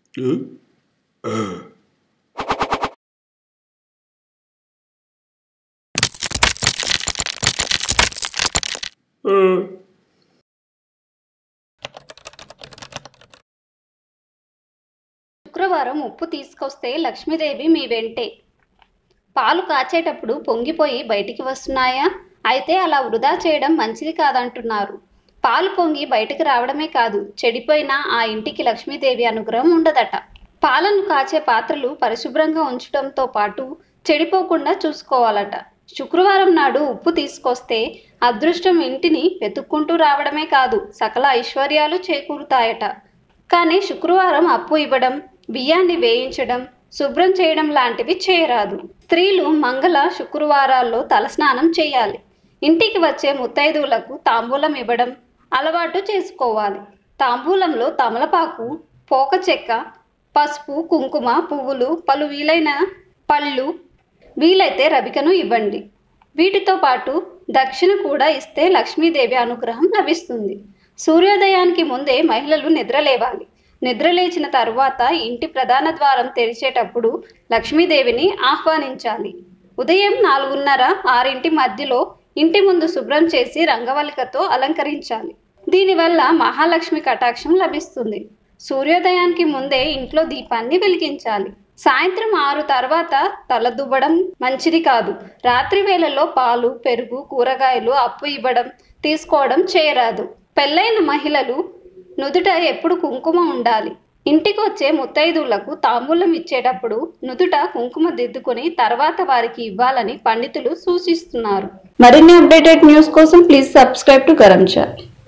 శుక్రవారం ఉప్పు తీసుకొస్తే లక్ష్మీదేవి మీ వెంటే పాలు కాచేటప్పుడు పొంగిపోయి బయటికి వస్తున్నాయా అయితే అలా వృధా చేయడం మంచిది కాదంటున్నారు పాలు పొంగి బయటికి రావడమే కాదు చెడిపోయినా ఆ ఇంటికి లక్ష్మీదేవి అనుగ్రహం ఉండదట పాలను కాచే పాత్రలు పరిశుభ్రంగా ఉంచడంతో పాటు చెడిపోకుండా చూసుకోవాలట శుక్రవారం నాడు ఉప్పు తీసుకొస్తే అదృష్టం ఇంటిని వెతుక్కుంటూ రావడమే కాదు సకల ఐశ్వర్యాలు చేకూరుతాయట కానీ శుక్రవారం అప్పు ఇవ్వడం బియ్యాన్ని వేయించడం శుభ్రం చేయడం లాంటివి చేయరాదు స్త్రీలు మంగళ శుక్రవారాల్లో తలస్నానం చేయాలి ఇంటికి వచ్చే ముత్తైదువులకు తాంబూలం ఇవ్వడం అలవాటు చేసుకోవాలి తాంబూలంలో తమలపాకు పోక చెక్క పసుపు కుంకుమ పువ్వులు పలు వీలైన పళ్ళు వీలైతే రవికను ఇవ్వండి వీటితో పాటు దక్షిణ కూడా ఇస్తే లక్ష్మీదేవి అనుగ్రహం లభిస్తుంది సూర్యోదయానికి ముందే మహిళలు నిద్రలేవాలి నిద్రలేచిన తరువాత ఇంటి ప్రధాన ద్వారం తెరిచేటప్పుడు లక్ష్మీదేవిని ఆహ్వానించాలి ఉదయం నాలుగున్నర ఆరింటి మధ్యలో ఇంటి ముందు శుభ్రం చేసి రంగవల్లికతో అలంకరించాలి దీనివల్ల మహాలక్ష్మి కటాక్షం లభిస్తుంది సూర్యోదయానికి ముందే ఇంట్లో దీపాన్ని వెలిగించాలి సాయంత్రం ఆరు తర్వాత తలదువ్వడం మంచిది కాదు రాత్రి వేళల్లో పాలు పెరుగు కూరగాయలు అప్పు ఇవ్వడం తీసుకోవడం చేయరాదు పెళ్ళైన మహిళలు నుదుట ఎప్పుడు కుంకుమ ఉండాలి ఇంటికి వచ్చే ముత్తైదువులకు తాంబూలం ఇచ్చేటప్పుడు నుదుట కుంకుమ దిద్దుకొని తర్వాత వారికి ఇవ్వాలని పండితులు సూచిస్తున్నారు మరిన్ని అప్డేటెడ్ న్యూస్ కోసం ప్లీజ్ సబ్స్క్రైబ్ టు గరంచా